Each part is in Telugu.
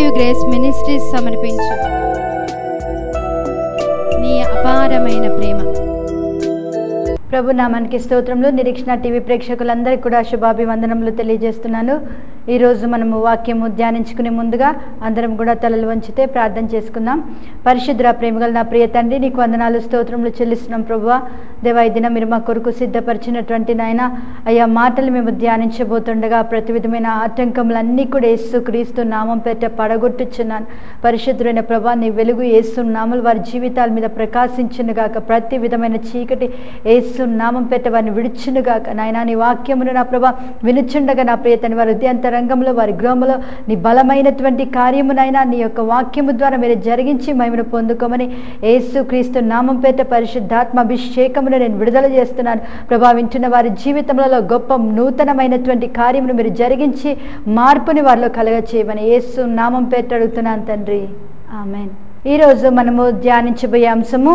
గ్రేస్ మినిస్ట్రీస్ సమర్పించు నీ అపారమైన ప్రేమ ప్రభు నామానికి స్తోత్రంలో నిరీక్షణ టీవీ ప్రేక్షకులందరికీ కూడా శుభాభివందనములు తెలియజేస్తున్నాను ఈరోజు మనము వాక్యము ధ్యానించుకునే ముందుగా అందరం కూడా తలలు వంచితే ప్రార్థన చేసుకుందాం పరిశుద్ర ప్రేమగల నా ప్రియ తండ్రి నీకు వందనాలు స్తోత్రములు చెల్లిస్తున్నాం ప్రభువా దేవా ఈ దినం మీరు మా కొరకు సిద్ధపరిచినటువంటి నాయన అయ్యా మాటలు మేము ధ్యానించబోతుండగా ప్రతి విధమైన ఆటంకములన్నీ కూడా యేసు క్రీస్తు నామం పెట్ట పడగొట్టుచున్నాను పరిశుద్ధుడైన ప్రభా నీ వెలుగు యేసు నామలు వారి జీవితాల మీద ప్రకాశించునుగాక ప్రతి విధమైన చీకటి యేసు నామం పెట్ట వారిని విడుచునుగాక నాయన నీ వాక్యమును నా ప్రభా వినుచుండగా నా ప్రియతని వారి హృదయంతరంగంలో వారి గృహంలో నీ బలమైనటువంటి కార్యమునైనా నీ యొక్క వాక్యము ద్వారా మీరు జరిగించి మహిమను పొందుకోమని యేసు క్రీస్తు నామం పేట పరిశుద్ధాత్మ అభిషేకమును నేను విడుదల చేస్తున్నాను ప్రభా వింటున్న వారి జీవితంలో గొప్ప నూతనమైనటువంటి కార్యమును మీరు జరిగించి మార్పుని వారిలో కలగ చేయమని యేసు నామం పేట అడుగుతున్నాను తండ్రి ఆమెన్ ఈరోజు మనము ధ్యానించబోయే అంశము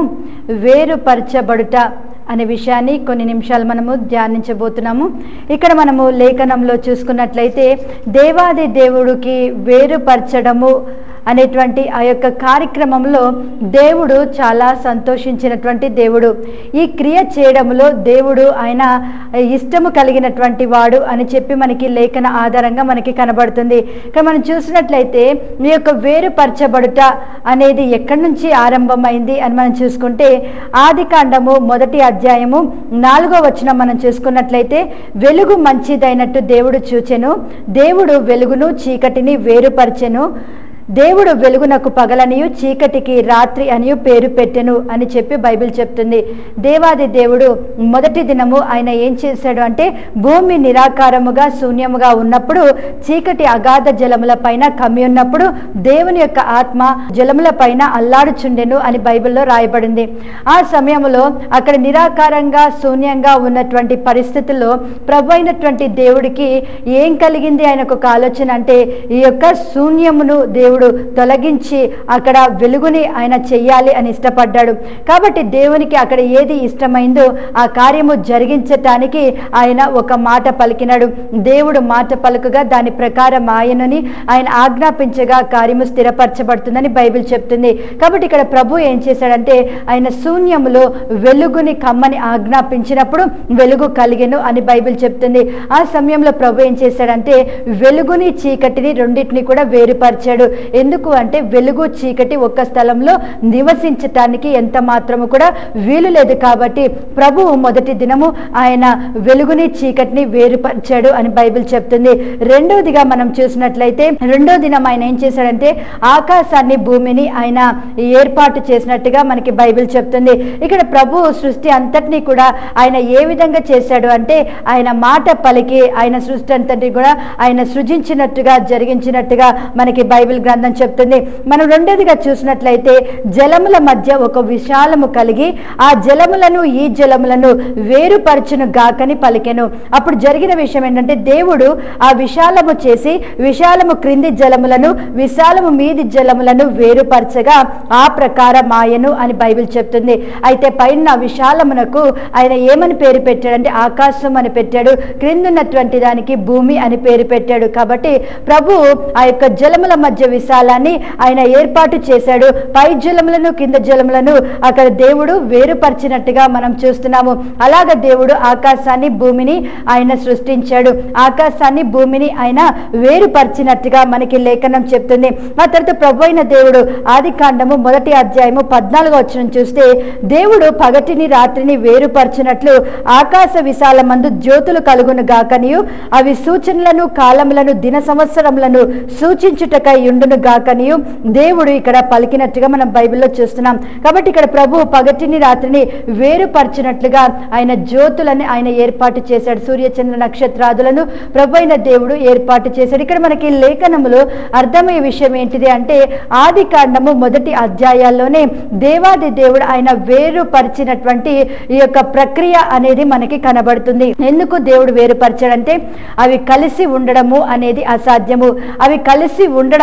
వేరుపరచబడుట అనే విషయాన్ని కొన్ని నిమిషాలు మనము ధ్యానించబోతున్నాము ఇక్కడ మనము లేఖనంలో చూసుకున్నట్లయితే దేవాది దేవుడికి వేరుపరచడము అనేటువంటి ఆ యొక్క కార్యక్రమంలో దేవుడు చాలా సంతోషించినటువంటి దేవుడు ఈ క్రియ చేయడంలో దేవుడు ఆయన ఇష్టము కలిగినటువంటి వాడు అని చెప్పి మనకి లేఖన ఆధారంగా మనకి కనబడుతుంది ఇక్కడ మనం చూసినట్లయితే ఈ యొక్క వేరుపరచబడుట అనేది ఎక్కడి నుంచి ఆరంభమైంది అని మనం చూసుకుంటే ఆది కాండము మొదటి అధ్యాయము నాలుగో వచనం మనం చూసుకున్నట్లయితే వెలుగు మంచిదైనట్టు దేవుడు చూచెను దేవుడు వెలుగును చీకటిని వేరుపరచెను దేవుడు వెలుగునకు పగలనియు చీకటికి రాత్రి అనియు పేరు పెట్టెను అని చెప్పి బైబిల్ చెప్తుంది దేవాది దేవుడు మొదటి దినము ఆయన ఏం చేశాడు అంటే భూమి నిరాకారముగా శూన్యముగా ఉన్నప్పుడు చీకటి అగాధ జలముల పైన కమ్మి ఉన్నప్పుడు దేవుని యొక్క ఆత్మ జలముల పైన అల్లాడుచుండెను అని బైబిల్లో రాయబడింది ఆ సమయంలో అక్కడ నిరాకారంగా శూన్యంగా ఉన్నటువంటి పరిస్థితుల్లో ప్రభు అయినటువంటి దేవుడికి ఏం కలిగింది ఆయనకు ఒక ఆలోచన అంటే ఈ యొక్క శూన్యమును దేవుడు తొలగించి అక్కడ వెలుగుని ఆయన చెయ్యాలి అని ఇష్టపడ్డాడు కాబట్టి దేవునికి అక్కడ ఏది ఇష్టమైందో ఆ కార్యము జరిగించటానికి ఆయన ఒక మాట పలికినాడు దేవుడు మాట పలుకగా దాని ప్రకారం ఆయనని ఆయన ఆజ్ఞాపించగా కార్యము స్థిరపరచబడుతుందని బైబిల్ చెప్తుంది కాబట్టి ఇక్కడ ప్రభు ఏం చేశాడంటే ఆయన శూన్యములో వెలుగుని కమ్మని ఆజ్ఞాపించినప్పుడు వెలుగు కలిగెను అని బైబిల్ చెప్తుంది ఆ సమయంలో ప్రభు ఏం చేశాడంటే వెలుగుని చీకటిని రెండింటిని కూడా వేరుపరిచాడు ఎందుకు అంటే వెలుగు చీకటి ఒక్క స్థలంలో నివసించటానికి ఎంత మాత్రము కూడా వీలు లేదు కాబట్టి ప్రభువు మొదటి దినము ఆయన వెలుగుని చీకటిని వేరుపరిచాడు అని బైబిల్ చెప్తుంది రెండవదిగా మనం చూసినట్లయితే రెండో దినం ఆయన ఏం చేశాడంటే ఆకాశాన్ని భూమిని ఆయన ఏర్పాటు చేసినట్టుగా మనకి బైబిల్ చెప్తుంది ఇక్కడ ప్రభు సృష్టి అంతటినీ కూడా ఆయన ఏ విధంగా చేశాడు అంటే ఆయన మాట పలికి ఆయన సృష్టి అంతటిని కూడా ఆయన సృజించినట్టుగా జరిగించినట్టుగా మనకి బైబిల్ గ్రంథం చెప్తుంది మనం రెండోదిగా చూసినట్లయితే జలముల మధ్య ఒక విశాలము కలిగి ఆ జలములను ఈ జలములను వేరుపరచును గాకని పలికెను అప్పుడు జరిగిన విషయం ఏంటంటే దేవుడు ఆ విశాలము చేసి విశాలము క్రింది జలములను విశాలము మీది జలములను వేరుపరచగా ఆ ప్రకారం ఆయను అని బైబిల్ చెప్తుంది అయితే పైన విశాలమునకు ఆయన ఏమని పేరు పెట్టాడంటే ఆకాశం అని పెట్టాడు క్రిందున్నటువంటి దానికి భూమి అని పేరు పెట్టాడు కాబట్టి ప్రభు ఆ యొక్క జలముల మధ్య విశాలాన్ని ఆయన ఏర్పాటు చేశాడు పై జలములను కింద జలములను అక్కడ దేవుడు వేరుపరిచినట్టుగా మనం చూస్తున్నాము అలాగ దేవుడు ఆకాశాన్ని భూమిని ఆయన సృష్టించాడు ఆకాశాన్ని భూమిని ఆయన వేరుపరిచినట్టుగా మనకి లేఖనం చెప్తుంది ఆ తర్వాత ప్రభు అయిన దేవుడు ఆది కాండము మొదటి అధ్యాయము పద్నాలుగో వచ్చిన చూస్తే దేవుడు పగటిని రాత్రిని వేరుపరిచినట్లు ఆకాశ విశాలమందు జ్యోతులు కలుగును గాకనియు అవి సూచనలను కాలములను దిన సంవత్సరములను సూచించుటకై ఉండును గాకనియు దేవుడు ఇక్కడ పలికినట్టుగా మనం బైబిల్లో చూస్తున్నాం కాబట్టి ఇక్కడ ప్రభు పగటిని రాత్రిని వేరుపరిచినట్లుగా ఆయన జ్యోతులని ఆయన ఏర్పాటు చేశాడు సూర్యచంద్ర నక్షత్రాదులను ప్రభు అయిన దేవుడు ఏర్పాటు చేశాడు ఇక్కడ మనకి లేఖనములో అర్థమయ్యే విషయం ఏంటిది అంటే ఆది కాండము మొదటి అధ్యాయాల్లోనే దేవాది దేవుడు ఆయన వేరుపరిచినటువంటి ఈ యొక్క ప్రక్రియ అనేది మనకి కనబడుతుంది ఎందుకు దేవుడు వేరుపరిచాడంటే అవి కలిసి ఉండడము అనేది అసాధ్యము అవి కలిసి ఉండడములో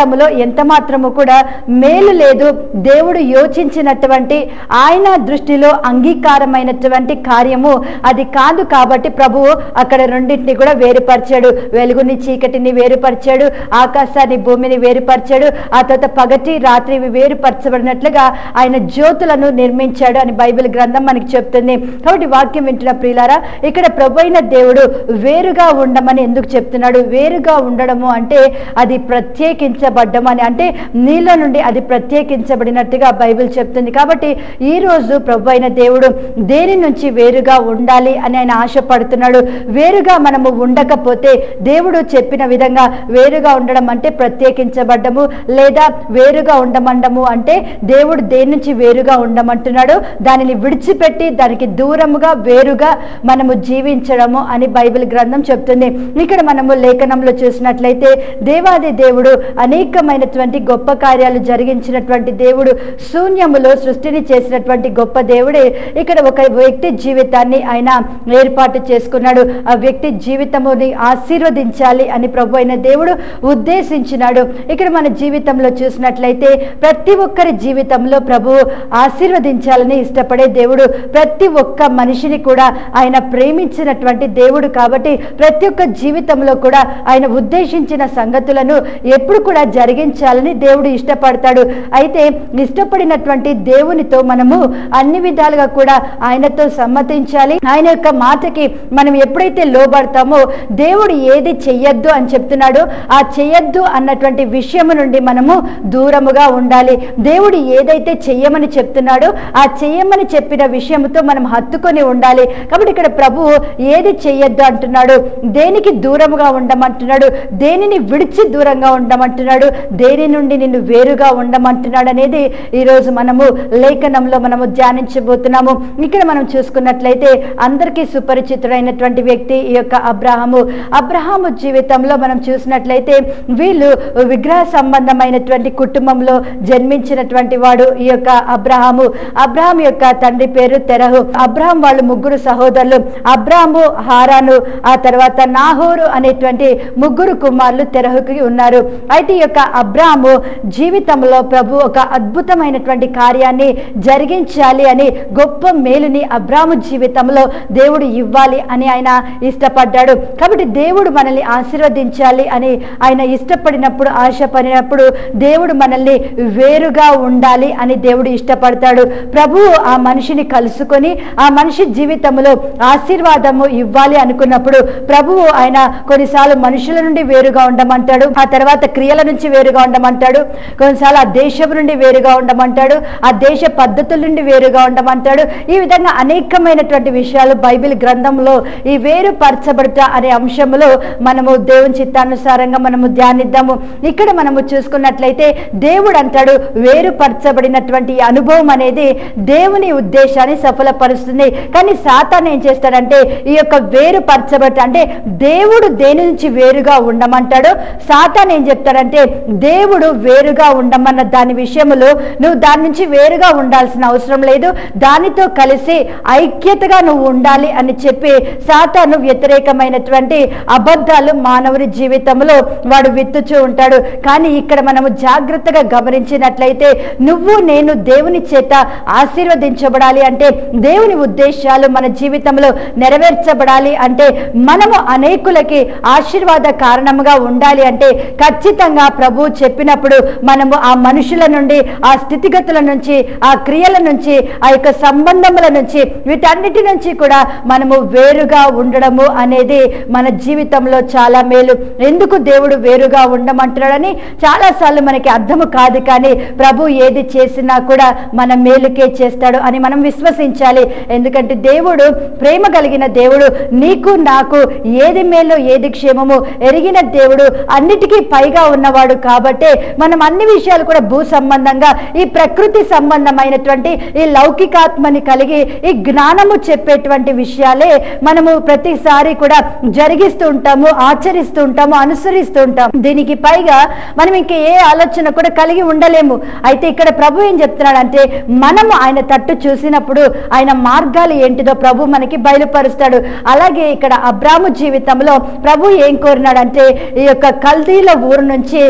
ఎంత మాత్రము కూడా మేలు లేదు దేవుడు యోచించినటువంటి ఆయన దృష్టిలో అంగీకారమైనటువంటి కార్యము అది కాదు కాబట్టి ప్రభువు అక్కడ రెండింటిని కూడా వేరుపరిచాడు వెలుగుని చీకటిని వేరుపరిచాడు ఆకాశాన్ని భూమిని వేరుపరిచాడు ఆ తర్వాత పగటి రాత్రి ఇవి వేరుపరచబడినట్లుగా ఆయన జ్యోతులను నిర్మించాడు అని బైబిల్ గ్రంథం మనకి చెప్తుంది కాబట్టి వాక్యం వింటున్న ప్రియులారా ఇక్కడ ప్రభు అయిన దేవుడు వేరుగా ఉండమని ఎందుకు చెప్తున్నాడు వేరుగా ఉండడము అంటే అది ప్రత్యేకించబడ్డం అని అంటే నీలో నుండి అది ప్రత్యేకించబడినట్టుగా బైబిల్ చెప్తుంది కాబట్టి ఈ రోజు ప్రభు అయిన దేవుడు దేని నుంచి వేరుగా ఉండాలి అని ఆయన ఆశపడుతున్నాడు వేరుగా మనము ఉండకపోతే దేవుడు చెప్పిన విధంగా వేరుగా ఉండడం అంటే ప్రత్యేకించబడ్డము లేదా వేరుగా ఉండమండము అంటే దేవుడు దేని నుంచి వేరుగా ఉండమంటున్నాడు దానిని విడిచిపెట్టి దానికి దూరముగా వేరుగా మనము జీవించడము అని బైబిల్ గ్రంథం చెప్తుంది ఇక్కడ మనము లేఖనంలో చూసినట్లయితే దేవాది దేవుడు అనేకమైనటువంటి గొప్ప కార్యాలు జరిగించినటువంటి దేవుడు శూన్యములో సృష్టిని చేసినటువంటి గొప్ప దేవుడే ఇక్కడ ఒక వ్యక్తి జీవితాన్ని ఆయన ఏర్పాటు చేసుకున్నాడు ఆ వ్యక్తి జీవితముని ఆశీర్వదించాలి అని ప్రభు అయిన దేవుడు ఉద్దేశించినాడు ఇక్కడ మన జీవితంలో చూసినట్లయితే ప్రతి ఒక్కరి జీవితంలో ప్రభు ఆశీర్వదించాలని ఇష్టపడే దేవుడు ప్రతి ఒక్క మనిషిని కూడా ఆయన ప్రేమించినటువంటి దేవుడు కాబట్టి ప్రతి ఒక్క జీవితంలో కూడా ఆయన ఉద్దేశించిన సంగతులను ఎప్పుడు కూడా జరిగించాలని దేవుడు ఇష్టపడతాడు అయితే ఇష్టపడినటువంటి దేవునితో మనము అన్ని విధాలుగా కూడా ఆయనతో సమ్మతించాలి ఆయన యొక్క మాటకి మనం ఎప్పుడైతే లోబడతామో దేవుడు ఏది చెయ్యొద్దు అని చెప్తున్నాడో ఆ చెయ్యొద్దు అన్నటువంటి విషయము నుండి మనము దూరముగా ఉండాలి దేవుడు ఏదైతే చెయ్యమని చెప్తున్నాడో ఆ చెయ్యమని చెప్పిన విషయముతో మనం హత్తుకొని ఉండాలి కాబట్టి ఇక్కడ ప్రభువు ఏది చెయ్యొద్దు అంటున్నాడు దేనికి దూరముగా ఉండమంటున్నాడు దేనిని విడిచి దూరంగా ఉండమంటున్నాడు దేని నుండి నిన్ను వేరుగా ఉండమంటున్నాడు అనేది ఈరోజు మనము లేఖనంలో మనము ధ్యానించబోతున్నాము ఇక్కడ మనం చూసుకున్నట్లయితే అందరికీ సుపరిచితుడైనటువంటి వ్యక్తి ఈ యొక్క అబ్రహాము అబ్రహాము జీవితంలో మనం చూసినట్లయితే వీళ్ళు విగ్రహ సంబంధమైనటువంటి కుటుంబంలో జన్మించినటువంటి వాడు ఈ యొక్క అబ్రహాము అబ్రహాం యొక్క తండ్రి పేరు తెరహు అబ్రహాం వాళ్ళు ముగ్గురు సహోదరులు అబ్రాము హారాను ఆ తర్వాత నాహోరు అనేటువంటి ముగ్గురు కుమారులు తెరహుకి ఉన్నారు అయితే ఈ యొక్క అబ్రాము జీవితంలో ప్రభు ఒక అద్భుతమైనటువంటి కార్యాన్ని జరిగించాలి అని గొప్ప మేలుని అబ్రాము జీవితంలో దేవుడు ఇవ్వాలి అని ఆయన ఇష్టపడ్డాడు కాబట్టి దేవుడు మనల్ని ఆశీర్వదించాలి అని ఆయన ఇష్టపడినప్పుడు ఆశపడినప్పుడు దేవుడు మనల్ని వేరుగా ఉండాలి అని దేవుడు ఇష్టపడతాడు ప్రభువు ఆ మనిషిని కలుసుకొని ఆ మనిషి జీవితంలో ఆశీర్వాదము ఇవ్వాలి అనుకున్నప్పుడు ప్రభువు ఆయన కొన్నిసార్లు మనుషుల నుండి వేరుగా ఉండమంటాడు ఆ తర్వాత క్రియల నుంచి వేరుగా ఉండమంటాడు కొన్నిసార్లు ఆ దేశం నుండి వేరుగా ఉండమంటాడు ఆ దేశ పద్ధతుల నుండి వేరుగా ఉండమంటాడు ఈ విధంగా అనేకమైనటువంటి విషయాలు బైబిల్ గ్రంథంలో ఈ వేరుపరచబడట అనే అంశంలో మనము దేవుని చిత్తానుసారంగా మనము ధ్యానిద్దాము ఇక్కడ మనము చూసుకున్నట్లయితే దేవుడు అంటాడు వేరుపరచబడినటువంటి ఈ అనుభవం అనేది దేవుని ఉద్దేశాన్ని సఫలపరుస్తుంది కానీ సాతాన్ ఏం చేస్తాడంటే ఈ యొక్క వేరుపరచబడట అంటే దేవుడు దేని నుంచి వేరుగా ఉండమంటాడు సాతాన్ ఏం చెప్తాడంటే దేవుడు వేరుగా ఉండమన్న దాని విషయంలో నువ్వు దాని నుంచి వేరుగా ఉండాల్సిన అవసరం లేదు దానితో కలిసి ఐక్యతగా నువ్వు ఉండాలి అని చెప్పి సాతాను వ్యతిరేకమైనటువంటి అబద్ధాలు మానవుని జీవితంలో వాడు విత్తుచూ ఉంటాడు కానీ ఇక్కడ మనము జాగ్రత్తగా గమనించినట్లయితే నువ్వు నేను దేవుని చేత ఆశీర్వదించబడాలి అంటే దేవుని ఉద్దేశాలు మన జీవితంలో నెరవేర్చబడాలి అంటే మనము అనేకులకి ఆశీర్వాద కారణముగా ఉండాలి అంటే ఖచ్చితంగా ప్రభు చెప్పినప్పుడు మనము ఆ మనుషుల నుండి ఆ స్థితిగతుల నుంచి ఆ క్రియల నుంచి ఆ యొక్క సంబంధముల నుంచి వీటన్నిటి నుంచి కూడా మనము వేరుగా ఉండడము అనేది మన జీవితంలో చాలా మేలు ఎందుకు దేవుడు వేరుగా ఉండమంటున్నాడని చాలాసార్లు మనకి అర్థము కాదు కానీ ప్రభు ఏది చేసినా కూడా మన మేలుకే చేస్తాడు అని మనం విశ్వసించాలి ఎందుకంటే దేవుడు ప్రేమ కలిగిన దేవుడు నీకు నాకు ఏది మేలు ఏది క్షేమము ఎరిగిన దేవుడు అన్నిటికీ పైగా ఉన్నవాడు కాబట్టే మనం అన్ని విషయాలు కూడా భూ సంబంధంగా ఈ ప్రకృతి సంబంధమైనటువంటి ఈ లౌకికాత్మని కలిగి ఈ జ్ఞానము చెప్పేటువంటి విషయాలే మనము ప్రతిసారి కూడా జరిగిస్తూ ఉంటాము ఆచరిస్తూ ఉంటాము అనుసరిస్తూ ఉంటాం దీనికి పైగా మనం ఇంక ఏ ఆలోచన కూడా కలిగి ఉండలేము అయితే ఇక్కడ ప్రభు ఏం చెప్తున్నాడంటే మనము ఆయన తట్టు చూసినప్పుడు ఆయన మార్గాలు ఏంటిదో ప్రభు మనకి బయలుపరుస్తాడు అలాగే ఇక్కడ అబ్రాము జీవితంలో ప్రభు ఏం కోరినాడంటే ఈ యొక్క కల్దీల ఊరు నుంచి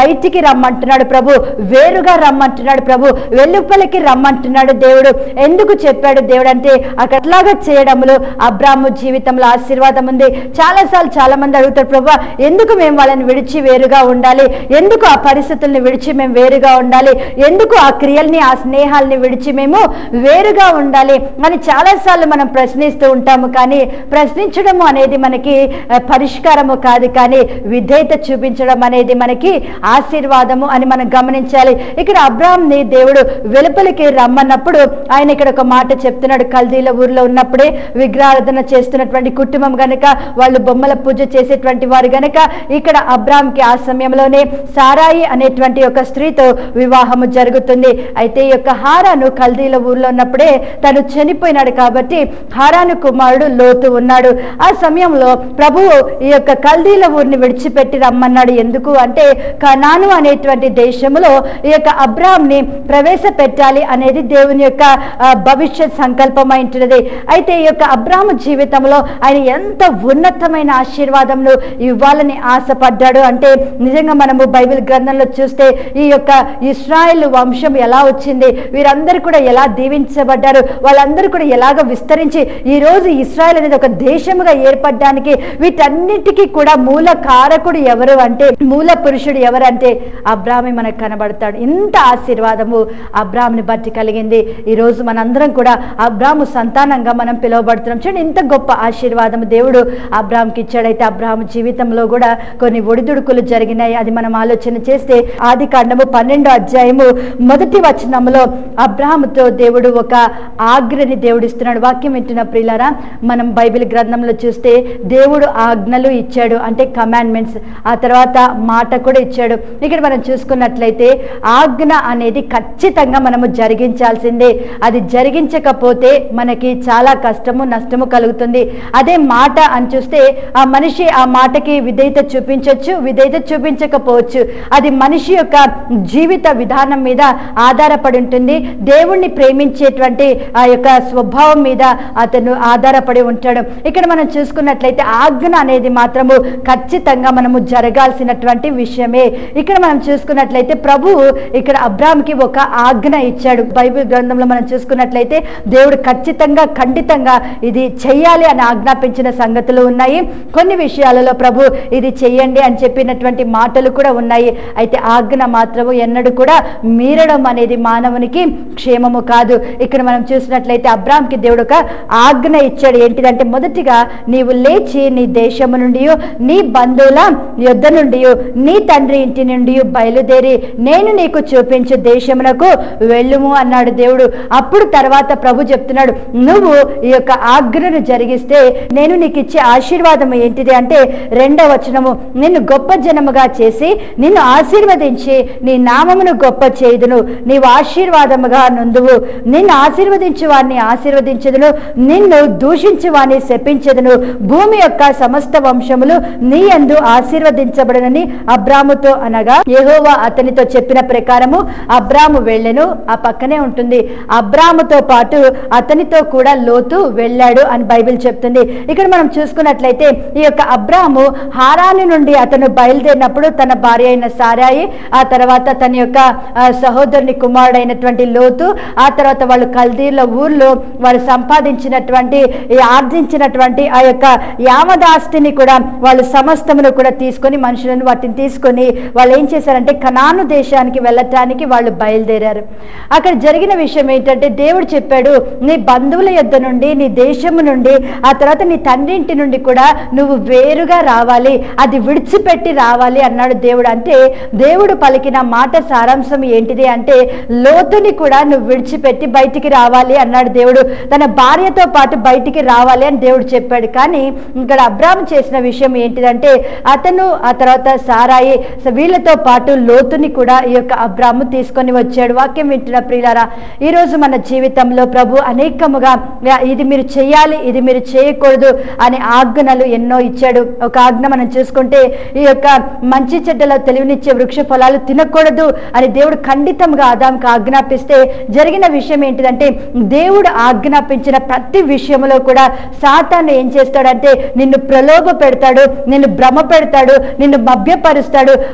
బయటికి రమ్మంటున్నాడు ప్రభు వేరుగా రమ్మంటున్నాడు ప్రభు వెలుపలికి రమ్మంటున్నాడు దేవుడు ఎందుకు చెప్పాడు దేవుడు అంటే అట్లాగా చేయడంలో అబ్రాహ్ము జీవితంలో ఆశీర్వాదం ఉంది చాలాసార్లు చాలా మంది అడుగుతారు ప్రభు ఎందుకు మేము వాళ్ళని విడిచి వేరుగా ఉండాలి ఎందుకు ఆ పరిస్థితుల్ని విడిచి మేము వేరుగా ఉండాలి ఎందుకు ఆ క్రియల్ని ఆ స్నేహాల్ని విడిచి మేము వేరుగా ఉండాలి అని చాలాసార్లు మనం ప్రశ్నిస్తూ ఉంటాము కానీ ప్రశ్నించడము అనేది మనకి ఆ, పరిష్కారము కాదు కానీ విధేయత చూపించడం అనేది మనకి ఆశీర్వాదము అని మనం గమనించాలి ఇక్కడ అబ్రామ్ని దేవుడు వెలుపలికి రమ్మన్నప్పుడు ఆయన ఇక్కడ ఒక మాట చెప్తున్నాడు కల్దీల ఊర్లో ఉన్నప్పుడే విగ్రహారాధన చేస్తున్నటువంటి కుటుంబం గనక వాళ్ళు బొమ్మల పూజ చేసేటువంటి వారు గనక ఇక్కడ అబ్రామ్కి ఆ సమయంలోనే సారాయి అనేటువంటి ఒక స్త్రీతో వివాహము జరుగుతుంది అయితే ఈ యొక్క హారాను కల్దీల ఊర్లో ఉన్నప్పుడే తను చనిపోయినాడు కాబట్టి హారాను కుమారుడు లోతు ఉన్నాడు ఆ సమయంలో ప్రభువు ఈ యొక్క కల్దీల ఊరిని విడిచిపెట్టి రమ్మన్నాడు ఎందుకు అంటే కనాను అనేటువంటి దేశములో ఈ యొక్క అబ్రామ్ని ప్రవేశపెట్టాలి అనేది దేవుని యొక్క ఆ, భవిష్యత్ సంకల్పమై ఉంటున్నది అయితే ఈ యొక్క అబ్రాము జీవితంలో ఆయన ఎంత ఉన్నతమైన ఆశీర్వాదములు ఇవ్వాలని ఆశపడ్డాడు అంటే నిజంగా మనము బైబిల్ గ్రంథంలో చూస్తే ఈ యొక్క ఇస్రాయేల్ వంశం ఎలా వచ్చింది వీరందరూ కూడా ఎలా దీవించబడ్డారు వాళ్ళందరూ కూడా ఎలాగ విస్తరించి ఈ రోజు ఇస్రాయల్ అనేది ఒక దేశముగా ఏర్పడడానికి వీటన్నిటికీ కూడా మూల కారకుడు ఎవరు అంటే మూల పురుషుడు ఎవరు అంటే అబ్రామి మనకు కనబడతాడు ఇంత ఆశీర్వాదము అబ్రామ్ని బట్టి కలిగింది ఈ రోజు మనందరం కూడా అబ్రాము సంతానంగా మనం పిలువబడుతున్నాం చూడండి ఇంత గొప్ప ఆశీర్వాదము దేవుడు అబ్రామ్కి ఇచ్చాడైతే అబ్రాహం జీవితంలో కూడా కొన్ని ఒడిదుడుకులు జరిగినాయి అది మనం ఆలోచన చేస్తే ఆది కాండము పన్నెండో అధ్యాయము మొదటి వచనంలో అబ్రాహముతో దేవుడు ఒక ఆజ్ఞని దేవుడు ఇస్తున్నాడు వాక్యం వింటున్న ప్రియులారా మనం బైబిల్ గ్రంథంలో చూస్తే దేవుడు ఆజ్ఞలు ఇచ్చాడు అంటే కమాండ్మెంట్స్ ఆ తర్వాత మాట కూడా ఇచ్చాడు ఇక్కడ మనం చూసుకున్నట్లయితే ఆజ్ఞ అనేది ఖచ్చితంగా మనము జరిగించాల్సిందే అది జరిగించకపోతే మనకి చాలా కష్టము నష్టము కలుగుతుంది అదే మాట అని చూస్తే ఆ మనిషి ఆ మాటకి విధేయత చూపించవచ్చు విధేయత చూపించకపోవచ్చు అది మనిషి యొక్క జీవిత విధానం మీద ఆధారపడి ఉంటుంది దేవుణ్ణి ప్రేమించేటువంటి ఆ యొక్క స్వభావం మీద అతను ఆధారపడి ఉంటాడు ఇక్కడ మనం చూసుకున్నట్లయితే ఆజ్ఞ అనేది మాత్రము ఖచ్చితంగా మనము జరగాల్సినటువంటి విషయమే ఇక్కడ మనం చూసుకున్నట్లయితే ప్రభువు ఇక్కడ అబ్రామ్కి ఒక ఆజ్ఞ ఇచ్చాడు బైబిల్ గ్రంథంలో మనం చూసుకున్నట్లయితే దేవుడు ఖచ్చితంగా ఖండితంగా ఇది చెయ్యాలి అని ఆజ్ఞాపించిన సంగతులు ఉన్నాయి కొన్ని విషయాలలో ప్రభు ఇది చెయ్యండి అని చెప్పినటువంటి మాటలు కూడా ఉన్నాయి అయితే ఆజ్ఞ మాత్రము ఎన్నడూ కూడా మీరడం అనేది మానవునికి క్షేమము కాదు ఇక్కడ మనం చూసినట్లయితే అబ్రామ్కి దేవుడు ఒక ఆజ్ఞ ఇచ్చాడు ఏంటిదంటే మొదటిగా నీవు లేచి నీ దేశము నుండి నీ బంధువుల యుద్ధ నుండి నీ తండ్రి ఇంటి నుండి బయలుదేరి నేను నీకు చూపించు దేశమునకు వెళ్ళుము అన్నాడు దేవుడు అప్పుడు తర్వాత ప్రభు చెప్తున్నాడు నువ్వు ఈ యొక్క ఆజ్ఞను జరిగిస్తే నేను నీకు ఇచ్చే ఆశీర్వాదం ఏంటిది అంటే రెండవ వచనము నిన్ను గొప్ప జనముగా చేసి నిన్ను ఆశీర్వదించి నీ నామమును గొప్ప చేయుదును నీవు ఆశీర్వాదముగా నుందువు నిన్ను ఆశీర్వదించు వారిని ఆశీర్వదించదును నిన్ను దూషించు వారిని శపించదును భూమి యొక్క సమస్త వంశములు నీ యందు ఆశీర్వదించబడనని అబ్రాముతో అనగా యెహోవా అతనితో చెప్పిన ప్రకారము అబ్రాము వెళ్ళెను ఆ పక్కనే ఉంటుంది అబ్రాముతో పాటు అతనితో కూడా లోతు వెళ్ళాడు అని బైబిల్ చెప్తుంది ఇక్కడ మనం చూసుకున్నట్లయితే ఈ యొక్క అబ్రాము హారాని నుండి అతను బయలుదేరినప్పుడు తన భార్య అయిన సారాయి ఆ తర్వాత తన యొక్క ఆ, సహోదరుని కుమారుడైనటువంటి లోతు ఆ తర్వాత వాళ్ళు కల్దీర్ల ఊర్లో వారు సంపాదించినటువంటి ఈ ఆర్జించినటువంటి ఆ యొక్క యావదాస్తిని కూడా వాళ్ళు సమస్తమును కూడా తీసుకొని మనుషులను వాటిని తీసుకొని వాళ్ళు ఏం చేశారంటే కనాను దేశానికి వెళ్ళటానికి వాళ్ళు బయలుదేరారు అక్కడ జరిగిన విషయం ఏంటంటే దేవుడు చెప్పాడు నీ బంధువుల యొద్ద నుండి నీ దేశము నుండి ఆ తర్వాత నీ తండ్రి ఇంటి నుండి కూడా నువ్వు వేరుగా రావాలి అది విడిచిపెట్టి రావాలి అన్నాడు దేవుడు అంటే దేవుడు పలికిన మాట సారాంశం ఏంటిది అంటే లోతుని కూడా నువ్వు విడిచిపెట్టి బయటికి రావాలి అన్నాడు దేవుడు తన భార్యతో పాటు బయటికి రావాలి అని దేవుడు చెప్పాడు కానీ ఇక్కడ అబ్రాహం చేసిన విషయం ఏంటిదంటే అతను ఆ తర్వాత సారాయి సో వీళ్ళతో పాటు లోతుని కూడా ఈ యొక్క అబ్రాహము తీసుకొని వచ్చాడు వాక్యం వింటున్న ప్రియులారా ఈరోజు మన జీవితంలో ప్రభు అనేకముగా "యా, ఇది మీరు చేయాలి ఇది మీరు చేయకూడదు అనే ఆజ్ఞలు ఎన్నో ఇచ్చాడు ఒక ఆజ్ఞ మనం చూసుకుంటే ఈ యొక్క మంచి చెడ్డల తెలివినిచ్చే వృక్ష ఫలాలు తినకూడదు అని దేవుడు ఖండితంగా ఆదాంకి ఆజ్ఞాపిస్తే జరిగిన విషయం ఏంటిదంటే దేవుడు ఆజ్ఞాపించిన ప్రతి విషయంలో కూడా సాతాను ఏం చేస్తాడంటే నిన్ను ప్రలోభ పెడతాడు నిన్ను భ్రమ పెడతాడు నిన్ను మభ్యపరుస్తాడు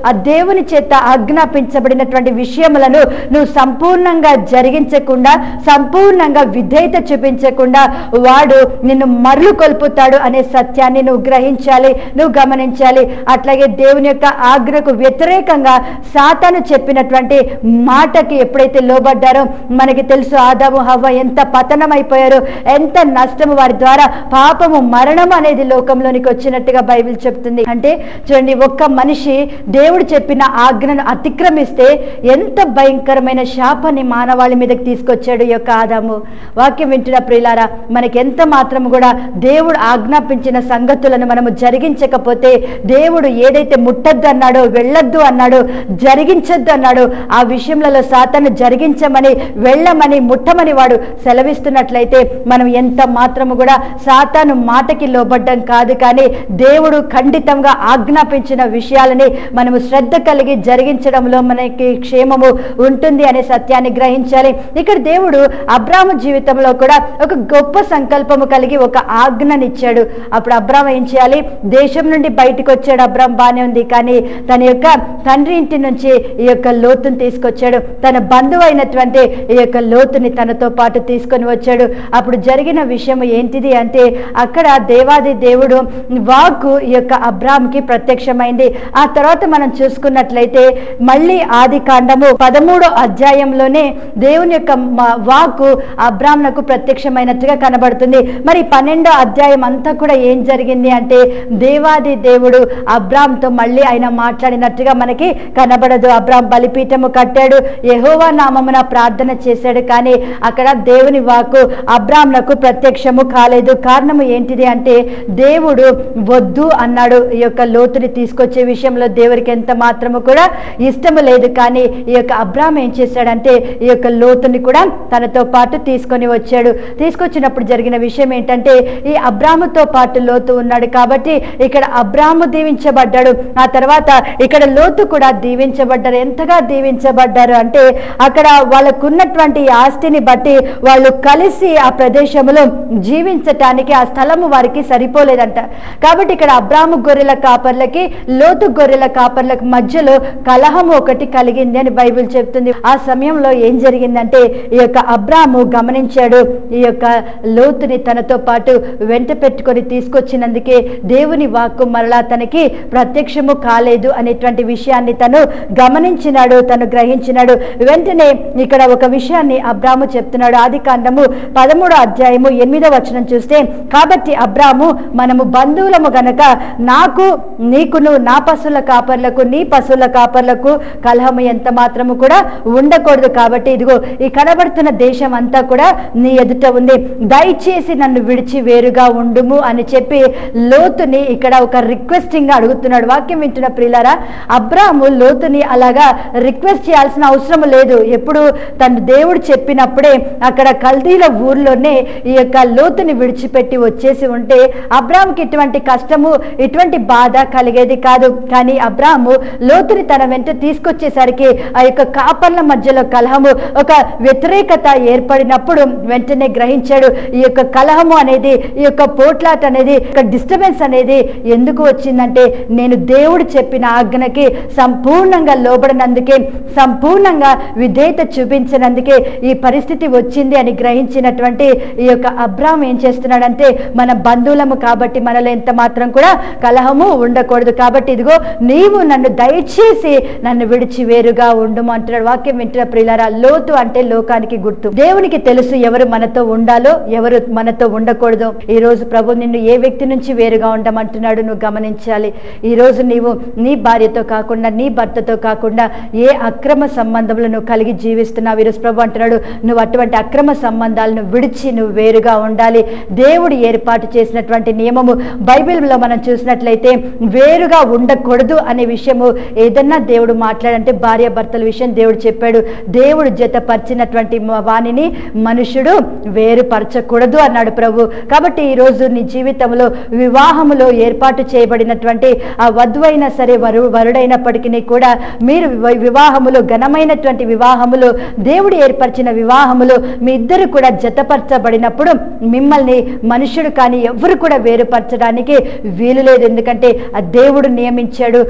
ఆ దేవుని చేత ఆజ్ఞాపించబడినటువంటి విషయములను నువ్వు సంపూర్ణంగా జరిగించకుండా సంపూర్ణంగా విధేయత చూపించకుండా వాడు నిన్ను మరలు కొల్పుతాడు అనే సత్యాన్ని నువ్వు గ్రహించాలి నువ్వు గమనించాలి అట్లాగే దేవుని యొక్క ఆజ్ఞకు వ్యతిరేకంగా సాతాను చెప్పినటువంటి మాటకి ఎప్పుడైతే లోబడ్డారో మనకి తెలుసు ఆదాము హవ్వ ఎంత పతనం అయిపోయారు ఎంత నష్టము వారి ద్వారా పాపము మరణం అనేది లోకంలోనికి వచ్చినట్టుగా బైబిల్ చెప్తుంది అంటే చూడండి ఒక్క మనిషి దేవుడు చెప్పిన ఆజ్ఞను అతిక్రమిస్తే ఎంత భయంకరమైన శాపాన్ని మానవాళి మీదకి తీసుకొచ్చాడు ఈ యొక్క ఆదాము వాక్యం వింటున్న ప్రియులారా మనకి ఎంత మాత్రం కూడా దేవుడు ఆజ్ఞాపించిన సంగతులను మనము జరిగించకపోతే దేవుడు ఏదైతే ముట్టద్దు అన్నాడో వెళ్ళొద్దు అన్నాడో జరిగించొద్దు అన్నాడో ఆ విషయంలో సాతాను జరిగించమని వెళ్ళమని ముట్టమని వాడు సెలవిస్తున్నట్లయితే మనం ఎంత మాత్రము కూడా సాతాను మాటకి లోబడ్డం కాదు కానీ దేవుడు ఖండితంగా ఆజ్ఞాపించిన విషయాలని మనము శ్రద్ధ కలిగి జరిగించడంలో మనకి క్షేమము ఉంటుంది అనే సత్యాన్ని గ్రహించాలి ఇక్కడ దేవుడు అబ్రాము జీవితంలో కూడా ఒక గొప్ప సంకల్పము కలిగి ఒక ఆజ్ఞనిచ్చాడు అప్పుడు అబ్రామ్ ఏం చేయాలి దేశం నుండి బయటకు వచ్చాడు అబ్రామ్ బానే ఉంది కానీ తన యొక్క తండ్రి ఇంటి నుంచి ఈ యొక్క లోతుని తీసుకొచ్చాడు తన బంధువు అయినటువంటి ఈ యొక్క లోతుని తనతో పాటు తీసుకొని వచ్చాడు అప్పుడు జరిగిన విషయం ఏంటిది అంటే అక్కడ దేవాది దేవుడు వాక్కు ఈ యొక్క అబ్రామ్కి ప్రత్యక్షమైంది ఆ తర్వాత మనం చూసుకున్నట్లయితే మళ్ళీ ఆది కాండము పదమూడో అధ్యాయంలోనే దేవుని యొక్క మ- వాక్కు అబ్రామ్నకు ప్రత్యక్షమైనట్టుగా కనబడుతుంది మరి పన్నెండో అధ్యాయం అంతా కూడా ఏం జరిగింది అంటే దేవాది దేవుడు అబ్రామ్తో మళ్ళీ ఆయన మాట్లాడినట్టుగా మనకి కనబడదు అబ్రామ్ బలిపీఠము కట్టాడు యెహోవా నామమున ప్రార్థన చేశాడు కానీ అక్కడ దేవుని వాక్కు అబ్రామ్లకు ప్రత్యక్షము కాలేదు కారణము ఏంటిది అంటే దేవుడు వద్దు అన్నాడు ఈ యొక్క లోతుని తీసుకొచ్చే విషయంలో దేవుడికి ఎంత మాత్రము కూడా ఇష్టము లేదు కానీ ఈ యొక్క అబ్రామ్ ఏం చేశాడంటే ఈ యొక్క లోతుని కూడా తనతో పాటు తీసుకొని వచ్చాడు తీసుకొచ్చినప్పుడు జరిగిన విషయం ఏంటంటే ఈ అబ్రాముతో పాటు లోతు ఉన్నాడు కాబట్టి ఇక్కడ అబ్రాము దీవించబడ్డాడు ఆ తర్వాత ఇక్కడ లోతు కూడా దీవించబడ్డారు ఎంతగా దీవించబడ్డారు అంటే అక్కడ వాళ్ళకున్నటువంటి ఈ ఆస్తిని బట్టి వాళ్ళు కలిసి ఆ ప్రదేశంలో జీవించటానికి ఆ స్థలము వారికి సరిపోలేదంట కాబట్టి ఇక్కడ అబ్రాము గొర్రెల కాపర్లకి లోతు గొర్రెల కాపర్లకు మధ్యలో కలహము ఒకటి కలిగింది అని బైబిల్ చెప్తుంది ఆ సమయంలో ఏం జరిగిందంటే ఈ యొక్క అబ్రాము గమనించాడు ఈ యొక్క లోతుని తనతో పాటు వెంట పెట్టుకొని తీసుకొచ్చినందుకే దేవుని వాక్కు మరలా తనకి ప్రత్యక్షము కాలేదు అనేటువంటి విషయాన్ని తను గమనించినాడు తను గ్రహించినాడు వెంటనే ఇక్కడ ఒక విషయాన్ని అబ్రాము చెప్తున్నాడు ఆది కాండము పదమూడో అధ్యాయము ఎనిమిదో వచనం చూస్తే కాబట్టి అబ్రాము మనము బంధువులము గనక నాకు నీకును నా పశువుల కాపర్లకు నీ పశువుల కాపర్లకు కలహము ఎంత మాత్రము కూడా ఉండకూడదు కాబట్టి ఇదిగో ఈ కనబడుతున్న దేశం అంతా కూడా నీ ఎదుట ఉంది దయచేసి నన్ను విడిచి వేరుగా ఉండుము అని చెప్పి లోతుని ఇక్కడ ఒక రిక్వెస్టింగ్ గా అడుగుతున్నాడు వాక్యం వింటున్న ప్రియులారా అబ్రాము లోతుని అలాగా రిక్వెస్ట్ చేయాల్సిన అవసరం లేదు ఎప్పుడు తను దేవుడు చెప్పినప్పుడే అక్కడ కల్దీల ఊర్లోనే ఈ యొక్క లోతుని విడిచిపెట్టి వచ్చేసి ఉంటే అబ్రామ్కి ఇటువంటి కష్టము ఇటువంటి బాధ కలిగేది కాదు కానీ అబ్రాము లోతుని తన వెంట తీసుకొచ్చేసరికి ఆ యొక్క కాపర్ల మధ్యలో కలహము ఒక వ్యతిరేకత ఏర్పడినప్పుడు వెంటనే గ్రహించాడు ఈ యొక్క కలహము అనేది ఈ యొక్క పోట్లాట అనేది ఒక డిస్టర్బెన్స్ అనేది ఎందుకు వచ్చిందంటే నేను దేవుడు చెప్పిన ఆజ్ఞకి సంపూర్ణంగా లోబడినందుకే సంపూర్ణంగా విధేయత చూపించినందుకే ఈ పరిస్థితి వచ్చింది అని గ్రహించినటువంటి ఈ యొక్క అబ్రామ్ ఏం చేస్తున్నాడంటే మన బంధువులము కాబట్టి మనలో ఎంత మాత్రం కూడా కలహము ఉండకూడదు కాబట్టి ఇదిగో నీవు నన్ను దయచేసి నన్ను విడిచి వేరుగా ఉండుము అంటున్నాడు వాక్యం వింటున్న ప్రియులారా లోతు అంటే లోకానికి గుర్తు దేవునికి తెలుసు ఎవరు మనతో ఉండాలో ఎవరు మనతో ఉండకూడదు ఈ రోజు ప్రభు నిన్ను ఏ వ్యక్తి నుంచి వేరుగా ఉండమంటున్నాడు నువ్వు గమనించాలి ఈ రోజు నీవు నీ భార్యతో కాకుండా నీ భర్తతో కాకుండా ఏ అక్రమ సంబంధంలో నువ్వు కలిగి జీవిస్తున్నావు ఈరోజు ప్రభు అంటున్నాడు నువ్వు అటువంటి అక్రమ సంబంధాలను విడిచి నువ్వు వేరుగా ఉండాలి దేవుడు ఏర్పాటు చేసినటువంటి నియమము బైబిల్లో మనం చూసినట్లయితే వేరుగా ఉండకూడదు అనే విషయము ఏదన్నా దేవుడు మాట్లాడంటే భార్య భర్తల విషయం దేవుడు చెప్పాడు దేవుడు జతపరిచినటువంటి మ- వానిని మనుషుడు వేరుపరచకూడదు అన్నాడు ప్రభు కాబట్టి ఈ రోజు నీ జీవితంలో వివాహములో ఏర్పాటు చేయబడినటువంటి ఆ వధువు అయినా సరే వరు వరుడైనప్పటికీ కూడా మీరు వి- వివాహములో ఘనమైనటువంటి వివాహములో దేవుడు ఏర్పరిచిన వివాహములో మీ ఇద్దరు కూడా జతపరచబడినప్పుడు మిమ్మల్ని మనుషుడు కానీ ఎవరు కూడా వేరుపరచడానికి వీలు లేదు ఎందుకంటే ఆ దేవుడు నియమించాడు దేవుడు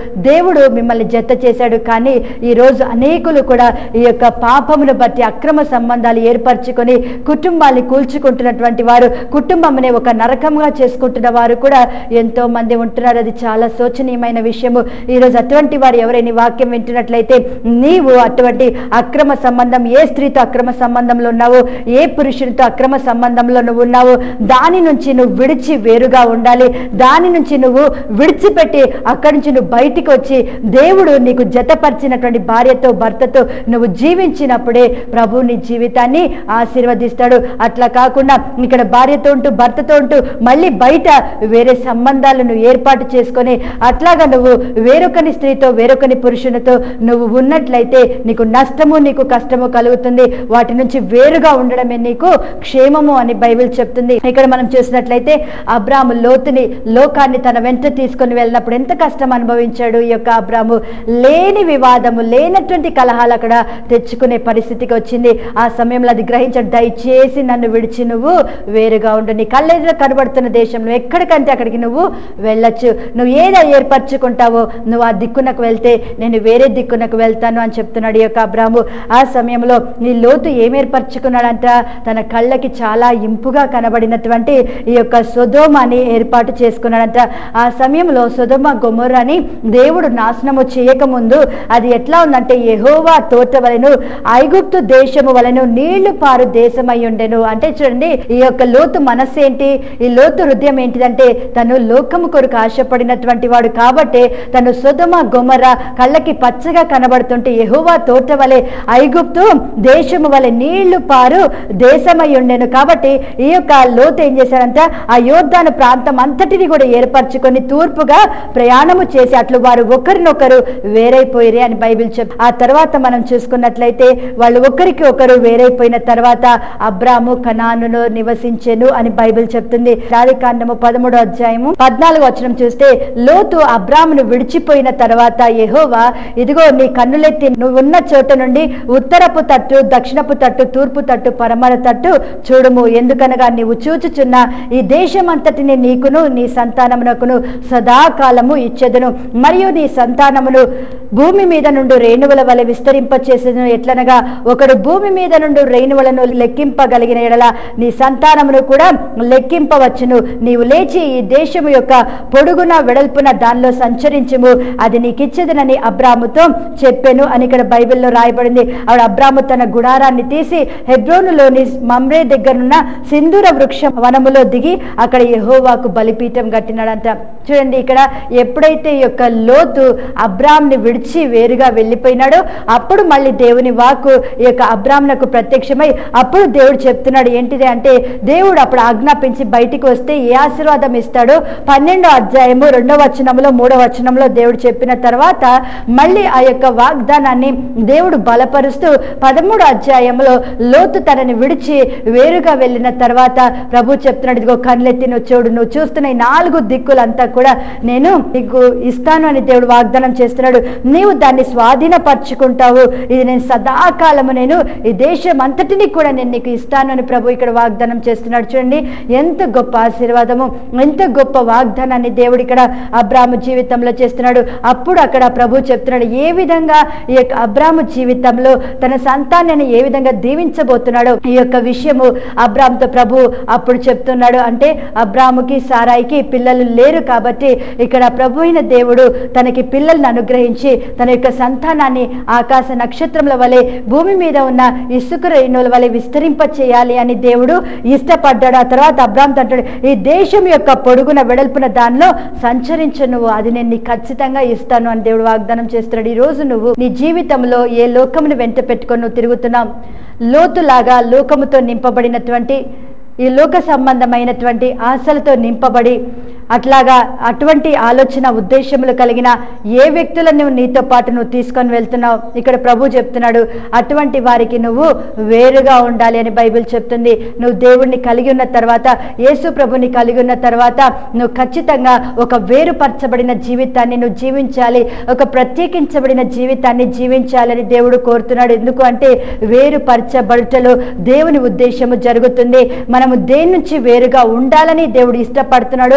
దేవుడు మిమ్మల్ని జత చేశాడు కానీ ఈ రోజు అనేకులు కూడా ఈ యొక్క పాపమును బట్టి అక్రమ సంబంధాలు ఏర్పరచుకొని కుటుంబాన్ని కూల్చుకుంటున్నటువంటి వారు కుటుంబంని ఒక నరకంగా చేసుకుంటున్న వారు కూడా ఎంతో మంది ఉంటున్నారు అది చాలా శోచనీయమైన విషయము ఈరోజు అటువంటి వారు ఎవరైనా ఈ వాక్యం వింటున్నట్లయితే నీవు అటువంటి అక్రమ సంబంధం ఏ స్త్రీతో అక్రమ సంబంధంలో ఉన్నావు ఏ పురుషునితో అక్రమ సంబంధంలో నువ్వు ఉన్నావు దాని నుంచి నువ్వు విడిచి వేరుగా ఉండాలి దాని నుంచి నువ్వు విడిచిపెట్టి అక్కడి నుంచి నువ్వు బయటికి వచ్చి దేవుడు నీకు జతపరిచినటువంటి భార్యతో భర్తతో నువ్వు జీవించినప్పుడే ప్రభు నీ జీవితాన్ని ఆశీర్వదిస్తాడు అట్లా కాకుండా ఇక్కడ భార్యతో ఉంటూ భర్తతో ఉంటూ మళ్ళీ బయట వేరే సంబంధాలను ఏర్పాటు చేసుకొని అట్లాగా నువ్వు వేరొకని స్త్రీతో వేరొకని పురుషునితో నువ్వు ఉన్నట్లయితే నీకు నష్టము నీకు కష్టము కలుగుతుంది వాటి నుంచి వేరుగా ఉండడమే నీకు క్షేమము అని బైబిల్ చెప్తుంది ఇక్కడ మనం చూసినట్లయితే అబ్రాము లోతుని లోకాన్ని తన వెంట తీసుకొని వెళ్ళినప్పుడు ఎంత కష్టం అనుభవించాడు ఈ యొక్క అబ్రాము లేని వివాదము లేనటువంటి కలహాలు అక్కడ తెచ్చుకునే పరిస్థితికి వచ్చింది ఆ సమయంలో అది గ్రహించాడు దయచేసి నన్ను విడిచి నువ్వు వేరుగా ఉండు నీ కళ్ళెదురు కనబడుతున్న దేశం నువ్వు ఎక్కడికంటే అక్కడికి నువ్వు వెళ్ళొచ్చు నువ్వు ఏదో ఏర్పరచుకుంటావో నువ్వు ఆ దిక్కునకు వెళ్తే నేను వేరే దిక్కునకు వెళ్తాను అని చెప్తున్నాడు ఈ యొక్క అబ్రాము ఆ సమయంలో ఈ లోతు ఏం ఏర్పరచుకున్నాడంట తన కళ్ళకి చాలా ఇంపుగా కనబడినటువంటి ఈ యొక్క సొదోమాని ఏర్పాటు చేసుకున్నాడంట ఆ సమయంలో సొదోమ గొమొర్రాని దేవుడు నాశనము చేయకముందు అది ఎట్లా ఉందంటే యెహోవా తోట వలెను ఐగుప్తు దేశము వలెను నీళ్లు పారు దేశమై ఉండెను అంటే చూడండి ఈ యొక్క లోతు మనస్సు ఏంటి ఈ లోతు హృదయం ఏంటిదంటే తను లోకము కొరకు ఆశపడినటువంటి వాడు కాబట్టి తను సుధమ గొమర కళ్ళకి పచ్చగా కనబడుతుంటే యెహోవా తోట వలె ఐగుప్తు దేశము వలె నీళ్లు పారు దేశమై ఉండెను కాబట్టి ఈ యొక్క లోతు ఏం చేశారంట ఆ యోర్దాను ప్రాంతం అంతటిని కూడా ఏర్పరచుకొని తూర్పుగా ప్రయాణము చేసి అట్లు వారు ఒకరినొకరు వేరైపోయిరే అని బైబిల్ చెప్ ఆ తర్వాత మనం చూసుకున్నట్లయితే వాళ్ళు ఒకరికి ఒకరు వేరైపోయిన తర్వాత అబ్రాము కనానులో నివసించెను అని బైబిల్ చెప్తుంది రాధికాండము పదమూడో అధ్యాయము పద్నాలుగు వచనం చూస్తే లోతు అబ్రామును విడిచిపోయిన తర్వాత యెహోవా ఇదిగో నీ కన్నులెత్తి నువ్వున్న చోట నుండి ఉత్తరపు తట్టు దక్షిణపు తట్టు తూర్పు తట్టు పరమర తట్టు చూడుము ఎందుకనగా నీవు చూచుచున్న ఈ దేశమంతటిని నీకును నీ సంతానమునకును సదాకాలము ఇచ్చెదను మరియు నీ సంతానమును భూమి మీద నుండి రేణువుల వలె విస్తరింపచేసేదను ఎట్లనగా ఒకడు భూమి మీద నుండి రేణువులను లెక్కింపగలిగిన ఎడల నీ సంతానమును కూడా లెక్కింపవచ్చును నీవు లేచి ఈ దేశము యొక్క పొడుగున వెడల్పున దానిలో సంచరించుము అది నీకిచ్చేదనని అబ్రాముతో చెప్పాను అని ఇక్కడ బైబిల్లో రాయబడింది ఆవిడ అబ్రాము తన గుడారాన్ని తీసి హెబ్రోనులోని మమ్రే దగ్గరున్న సింధూర వృక్ష వనములో దిగి అక్కడ యెహోవాకు బలిపీఠం కట్టినాడంట చూడండి ఇక్కడ ఎప్పుడైతే ఈ యొక్క లోతు అబ్రామ్ని విడిచి వేరుగా వెళ్ళిపోయినాడో అప్పుడు మళ్ళీ దేవుని వాకు ఈ యొక్క అబ్రామ్నకు ప్రత్యక్షమై అప్పుడు దేవుడు చెప్తున్నాడు ఏంటిది అంటే దేవుడు అప్పుడు ఆజ్ఞాపించి బయటికి వస్తే ఏ ఆశీర్వాదం ఇస్తాడో పన్నెండో అధ్యాయము రెండో వచనంలో మూడో వచనంలో దేవుడు చెప్పిన తర్వాత మళ్ళీ ఆ యొక్క వాగ్దానాన్ని దేవుడు బలపరుస్తూ పదమూడు అధ్యాయంలో లోతు తనని విడిచి వేరుగా వెళ్ళిన తర్వాత ప్రభు చెప్తున్నాడు ఇదిగో కళ్ళెత్తి నువ్వు చూడు నువ్వు చూస్తున్న ఈ నాలుగు దిక్కులంతా కూడా నేను నీకు ఇస్తాను అని దేవుడు వాగ్దానం చేస్తున్నాడు నీవు దాన్ని స్వాధీనపరచుకుంటావు ఇది నేను సదాకాలము నేను ఈ దేశం అంతటిని కూడా నేను నీకు ఇస్తాను అని ప్రభు ఇక్కడ వాగ్దానం చేస్తున్నాడు చూడండి ఎంత గొప్ప ఆశీర్వాదము ఎంత గొప్ప వాగ్దానాన్ని దేవుడు ఇక్కడ అబ్రాము జీవితంలో చేస్తున్నాడు అప్పుడు అక్కడ ప్రభు చెప్తున్నాడు ఏ విధంగా ఈ యొక్క అబ్రాము జీవితంలో తన సంతానాన్ని ఏ విధంగా దీవించబోతున్నాడో ఈ యొక్క విషయము అబ్రామ్తో ప్రభు అప్పుడు చెప్తున్నాడు అంటే అబ్రాముకి సారాయికి పిల్లలు లేరు కాబట్టి ఇక్కడ ప్రభు అయిన దేవుడు తనకి పిల్లల్ని అనుగ్రహించి తన యొక్క సంతానాన్ని ఆకాశ నక్షత్రముల వలె భూమి మీద ఉన్న ఇసుక రేణుల వలె విస్తరింప చేయాలి అని దేవుడు ఇష్టపడ్డాడు ఆ తర్వాత అబ్రామ్ అంటాడు ఈ దేశం యొక్క పొడుగున వెడల్పున దానిలో సంచరించు నువ్వు అది నేను నీకు ఖచ్చితంగా ఇస్తాను అని దేవుడు వాగ్దానం చేస్తున్నాడు ఈ రోజు నువ్వు నీ జీవితంలో ఏ లోకమును వెంట పెట్టుకొని నువ్వు తిరుగుతున్నావు లోతులాగా లోకముతో నింపబడినటువంటి ఈ లోక సంబంధమైనటువంటి ఆశలతో నింపబడి అట్లాగా అటువంటి ఆలోచన ఉద్దేశములు కలిగిన ఏ వ్యక్తులను నువ్వు నీతో పాటు నువ్వు తీసుకొని వెళ్తున్నావు ఇక్కడ ప్రభు చెప్తున్నాడు అటువంటి వారికి నువ్వు వేరుగా ఉండాలి అని బైబిల్ చెప్తుంది నువ్వు దేవుణ్ణి కలిగి ఉన్న తర్వాత యేసు ప్రభుని కలిగి ఉన్న తర్వాత నువ్వు ఖచ్చితంగా ఒక వేరుపరచబడిన జీవితాన్ని నువ్వు జీవించాలి ఒక ప్రత్యేకించబడిన జీవితాన్ని జీవించాలని దేవుడు కోరుతున్నాడు ఎందుకు అంటే వేరుపరచబడుటలో దేవుని ఉద్దేశము జరుగుతుంది మనము దేని నుంచి వేరుగా ఉండాలని దేవుడు ఇష్టపడుతున్నాడు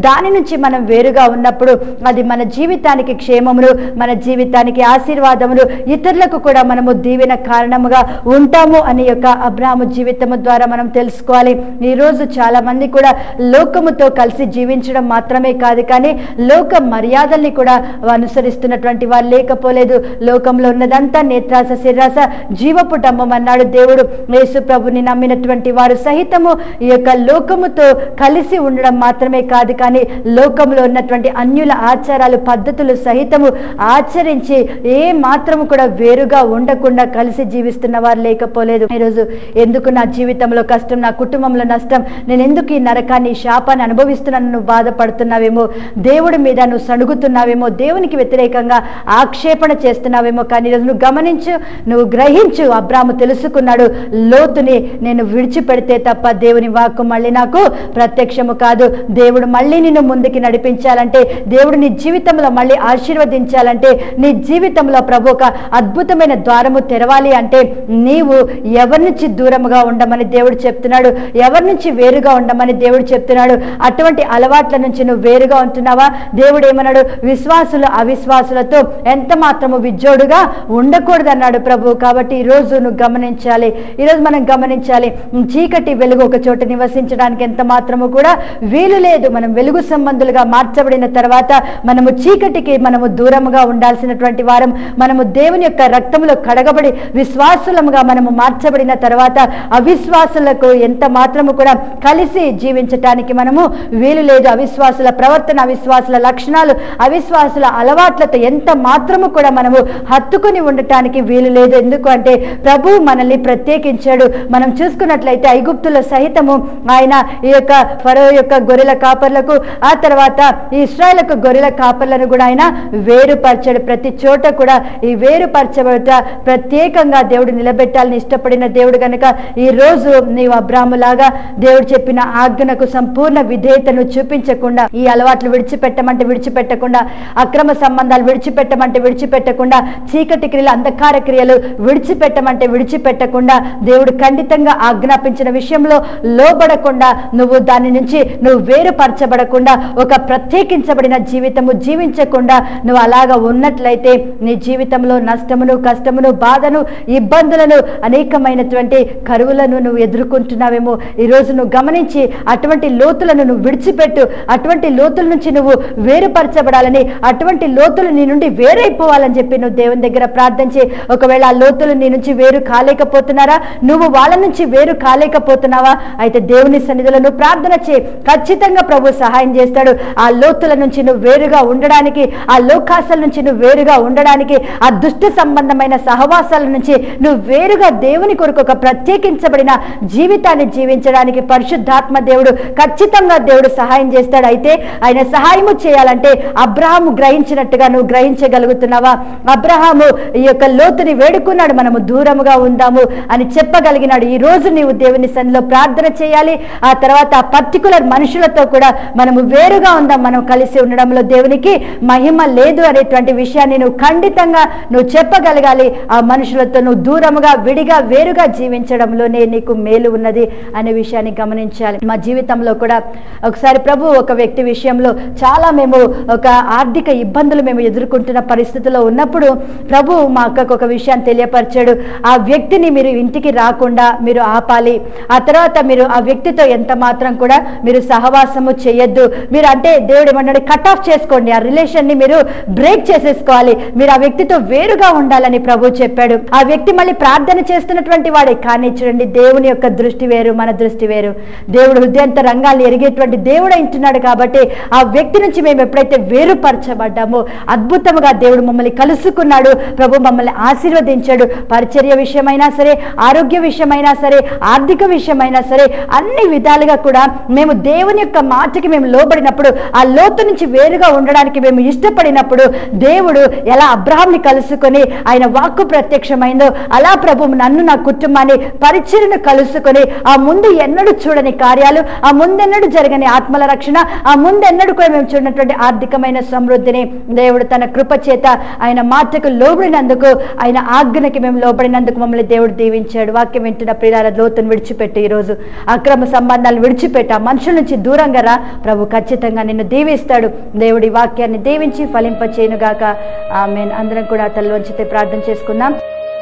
దాని నుంచి మనం వేరుగా ఉన్నప్పుడు అది మన జీవితానికి క్షేమములు మన జీవితానికి ఆశీర్వాదములు ఇతరులకు కూడా మనము దీవెన కారణముగా ఉంటాము అని యొక్క అబ్రాహము జీవితము ద్వారా మనం తెలుసుకోవాలి ఈ రోజు చాలా మంది కూడా లోకముతో కలిసి జీవించడం మాత్రమే కాదు కానీ లోక మర్యాదల్ని కూడా అనుసరిస్తున్నటువంటి వారు లేకపోలేదు లోకంలో ఉన్నదంతా నేత్రాస శిరాస జీవపు డమ్మం అన్నాడు దేవుడు యేసు ప్రభుని నమ్మినటువంటి వారు సహితము ఈ యొక్క లోకముతో కలిసి ఉండడం మాత్రమే కాదు కానీ లోకంలో ఉన్నటువంటి అన్యుల ఆచారాలు పద్ధతులు సహితము ఆచరించి ఏ మాత్రము కూడా వేరుగా ఉండకుండా కలిసి జీవిస్తున్న వారు లేకపోలేదు ఈరోజు ఎందుకు నా జీవితంలో కష్టం నా కుటుంబంలో నష్టం నేను ఎందుకు ఈ నరకాన్ని ఈ శాపాన్ని అనుభవిస్తున్నాను నువ్వు బాధపడుతున్నావేమో దేవుడి మీద నువ్వు సణుగుతున్నావేమో దేవునికి వ్యతిరేకంగా ఆక్షేపణ చేస్తున్నావేమో కానీ ఈరోజు నువ్వు గమనించు నువ్వు గ్రహించు అబ్రాము తెలుసుకున్నాడు లోతుని నేను విడిచిపెడితే తప్ప దేవుని వాక్కు మళ్ళీ నాకు ప్రత్యక్షము కాదు దేవుడు మళ్ళీ నిన్ను ముందుకి నడిపించాలంటే దేవుడు నీ జీవితంలో మళ్ళీ ఆశీర్వదించాలంటే నీ జీవితంలో ప్రభు ఒక అద్భుతమైన ద్వారము తెరవాలి అంటే నీవు ఎవరి నుంచి దూరముగా ఉండమని దేవుడు చెప్తున్నాడు ఎవరి నుంచి వేరుగా ఉండమని దేవుడు చెప్తున్నాడు అటువంటి అలవాట్ల నుంచి నువ్వు వేరుగా ఉంటున్నావా దేవుడు ఏమన్నాడు విశ్వాసులు అవిశ్వాసులతో ఎంత మాత్రము విజ్జోడుగా ఉండకూడదు అన్నాడు ప్రభు కాబట్టి ఈ రోజు నువ్వు గమనించాలి ఈరోజు మనం గమనించాలి చీకటి వెలుగు ఒక చోట నివసించడానికి ఎంత మాత్రము కూడా వీలు లేదు మనం వెలుగు సంబంధులుగా మార్చబడిన తర్వాత మనము చీకటికి మనము దూరముగా ఉండాల్సినటువంటి వారం మనము దేవుని యొక్క రక్తములో కడగబడి విశ్వాసులముగా మనము మార్చబడిన తర్వాత అవిశ్వాసులకు ఎంత మాత్రము కూడా కలిసి జీవించటానికి మనము వీలు లేదు అవిశ్వాసుల ప్రవర్తన అవిశ్వాసుల లక్షణాలు అవిశ్వాసుల అలవాట్లతో ఎంత మాత్రము కూడా మనము హత్తుకుని ఉండటానికి వీలు లేదు ఎందుకు అంటే ప్రభు మనల్ని ప్రత్యేకించాడు మనం చూసుకున్నట్లయితే ఐగుప్తుల సహితము ఆయన ఈ యొక్క ఫరో యొక్క గొర్రెల కాపర్లకు ఆ తర్వాత ఈ ఇస్రాయలకు గొర్రెల కాపర్లను కూడా ఆయన వేరుపరచాడు ప్రతి చోట కూడా ఈ వేరుపరచబడుట ప్రత్యేకంగా దేవుడు నిలబెట్టాలని ఇష్టపడిన దేవుడు కనుక ఈ రోజు నీవు అబ్రాహ్ములాగా దేవుడు చెప్పిన ఆజ్ఞకు సంపూర్ణ విధేయతను చూపించకుండా ఈ అలవాట్లు విడిచిపెట్టమంటే విడిచిపెట్టకుండా అక్రమ సంబంధాలు విడిచిపెట్టమంటే విడిచిపెట్టకుండా చీకటి క్రియలు అంధకార క్రియలు విడిచిపెట్టమంటే విడిచిపెట్టకుండా దేవుడు ఖండితంగా ఆజ్ఞాపించిన విషయంలో లోబడకుండా నువ్వు దాని నుంచి నువ్వు వేరుపరచబడకుండా ఒక ప్రత్యేకించబడిన జీవితము జీవించకుండా నువ్వు అలాగా ఉన్నట్లయితే నీ జీవితంలో నష్టమును కష్టమును బాధను ఇబ్బందులను అనేకమైనటువంటి కరువులను నువ్వు ఎదుర్కొంటున్నావేమో ఈరోజు నువ్వు గమనించి అటువంటి లోతులను నువ్వు విడిచిపెట్టు అటువంటి లోతుల నుంచి నువ్వు వేరుపరచబడాలని అటువంటి లోతులు నీ నుండి వేరైపోవాలని చెప్పి నువ్వు దేవుని దగ్గర ప్రార్థించి ఒకవేళ ఆ లోతులు నీ నుంచి వేరు కాలేకపోతున్నారా నువ్వు వాళ్ళ నుంచి వేరు కాలేకపోతున్నావా అయితే దేవుని సన్నిధిలో నువ్వు ప్రార్థన చేయి ఖచ్చితంగా ప్రభు సహాయం చేస్తాడు ఆ లోతుల నుంచి నువ్వు వేరుగా ఉండడానికి ఆ లోకాసాల నుంచి నువ్వు వేరుగా ఉండడానికి ఆ దుష్ట సంబంధమైన సహవాసాల నుంచి నువ్వు వేరుగా దేవుని కొరకు ఒక ప్రత్యేకించబడిన జీవితాన్ని జీవించడానికి పరిశుద్ధాత్మ దేవుడు ఖచ్చితంగా దేవుడు సహాయం చేస్తాడు అయితే ఆయన సహాయము చేయాలంటే అబ్రహాము గ్రహించినట్టుగా నువ్వు గ్రహించగలుగుతున్నావా అబ్రహాము ఈ యొక్క లోతుని వేడుకున్నాడు మనము దూరముగా ఉందాము అని చెప్పగలిగినాడు ఈ రోజు నీవు దేవుని సన్నిలో ప్రార్థన చేయాలి ఆ తర్వాత ఆ పర్టికులర్ మనుషులతో కూడా మనము వేరుగా ఉందాం మనం కలిసి ఉండడంలో దేవునికి మహిమ లేదు అనేటువంటి విషయాన్ని నువ్వు ఖండితంగా నువ్వు చెప్పగలగాలి ఆ మనుషులతో నువ్వు దూరముగా విడిగా వేరుగా జీవించడంలోనే నీకు మేలు ఉన్నది అనే విషయాన్ని గమనించాలి మా జీవితంలో కూడా ఒకసారి ప్రభు ఒక వ్యక్తి విషయంలో చాలా మేము ఒక ఆర్థిక ఇబ్బందులు మేము ఎదుర్కొంటున్న పరిస్థితిలో ఉన్నప్పుడు ప్రభు మా అక్కకు ఒక విషయాన్ని తెలియపరిచాడు ఆ వ్యక్తిని మీరు ఇంటికి రాకుండా మీరు ఆపాలి ఆ తర్వాత మీరు ఆ వ్యక్తితో ఎంత మాత్రం కూడా మీరు సహవాసము చేయొద్దు మీరు అంటే దేవుడు ఏమన్నాడు కట్ ఆఫ్ చేసుకోండి ఆ రిలేషన్ ని మీరు బ్రేక్ చేసేసుకోవాలి మీరు ఆ వ్యక్తితో వేరుగా ఉండాలని ప్రభు చెప్పాడు ఆ వ్యక్తి మళ్ళీ ప్రార్థన చేస్తున్నటువంటి వాడే కానీ చూడండి దేవుని యొక్క దృష్టి వేరు మన దృష్టి వేరు దేవుడు హృదయంత రంగాలు ఎరిగేటువంటి దేవుడు అంటున్నాడు కాబట్టి ఆ వ్యక్తి నుంచి మేము ఎప్పుడైతే వేరుపరచబడ్డామో అద్భుతముగా దేవుడు మమ్మల్ని కలుసుకున్నాడు ప్రభు మమ్మల్ని ఆశీర్వదించాడు పరిచర్య విషయమైనా సరే ఆరోగ్య విషయమైనా సరే ఆర్థిక విషయమైనా సరే అన్ని విధాలుగా కూడా మేము దేవుని యొక్క మాటకి మేము లోబడినప్పుడు ఆ లోతు నుంచి వేరుగా ఉండడానికి మేము ఇష్టపడినప్పుడు దేవుడు ఎలా అబ్రహాంని కలుసుకొని ఆయన వాక్కు ప్రత్యక్షమైందో అలా ప్రభు నన్ను నా కుటుంబాన్ని పరిచయను కలుసుకొని ఆ ముందు ఎన్నడూ చూడని కార్యాలు ఆ ముందెన్నడూ జరగని ఆత్మల రక్షణ ఆ ముందెన్నడూ కూడా మేము చూడనటువంటి ఆర్థికమైన సమృద్ధిని దేవుడు తన కృప చేత ఆయన మాటకు లోబడినందుకు ఆయన ఆజ్ఞకి మేము లోబడినందుకు మమ్మల్ని దేవుడు దీవించాడు వాక్యం వింటున్న ప్రియాల లోతును విడిచిపెట్టి ఈరోజు అక్రమ సంబంధాలు విడిచిపెట్టి ఆ మనుషుల నుంచి దూరంగా రా ప్రభు ప్రభు ఖచ్చితంగా నిన్ను దీవిస్తాడు దేవుడి వాక్యాన్ని దీవించి ఫలింప చేయనుగాక ఆమె అందరం కూడా తల్లి వంచితే ప్రార్థన చేసుకుందాం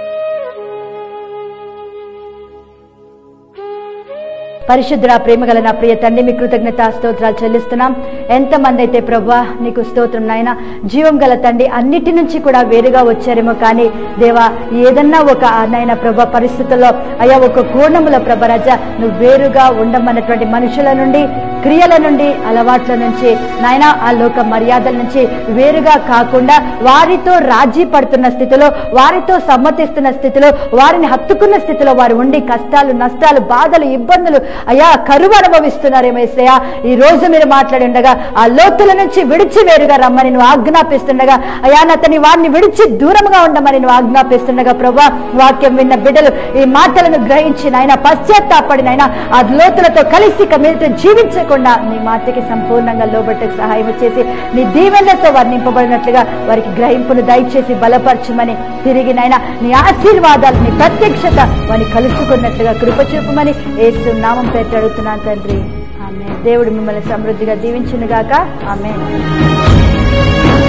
పరిశుద్ధ ప్రేమగల నా ప్రియ తండ్రి మీ కృతజ్ఞత స్తోత్రాలు చెల్లిస్తున్నాం ఎంతమంది అయితే ప్రభా నీకు స్తోత్రం నాయన జీవం గల తండ్రి అన్నిటి నుంచి కూడా వేరుగా వచ్చారేమో కానీ దేవా ఏదన్నా ఒక నాయన ప్రభా పరిస్థితుల్లో అయ్యా ఒక కోణముల ప్రభరాజ నువ్వు వేరుగా ఉండమన్నటువంటి మనుషుల నుండి క్రియల నుండి అలవాట్ల నుంచి నాయన ఆ లోక మర్యాదల నుంచి వేరుగా కాకుండా వారితో రాజీ పడుతున్న స్థితిలో వారితో సమ్మతిస్తున్న స్థితిలో వారిని హత్తుకున్న స్థితిలో వారు ఉండి కష్టాలు నష్టాలు బాధలు ఇబ్బందులు అయ్యా కరువు అనుభవిస్తున్నారేమేసయ్యా ఈ రోజు మీరు మాట్లాడి ఉండగా ఆ లోతుల నుంచి విడిచి వేరుగా రమ్మని నువ్వు ఆజ్ఞాపిస్తుండగా అయా అతని వారిని విడిచి దూరంగా ఉండమని నువ్వు ఆజ్ఞాపిస్తుండగా ప్రభా వాక్యం విన్న బిడ్డలు ఈ మాటలను గ్రహించి నాయన పశ్చాత్తాపడినైనా ఆ లోతులతో కలిసి ఇక మీదట జీవించకుండా నీ మాటకి సంపూర్ణంగా లోబట్టకు సహాయం చేసి నీ దీవెనలతో వారు నింపబడినట్లుగా వారికి గ్రహింపును దయచేసి బలపరచమని తిరిగి నాయన నీ ఆశీర్వాదాలు నీ ప్రత్యక్షత వారిని కలుసుకున్నట్లుగా కృప చూపమని ఏసు నామం పేరు అడుగుతున్నాను తండ్రి ఆమె దేవుడు మిమ్మల్ని సమృద్ధిగా దీవించునుగాక ఆమె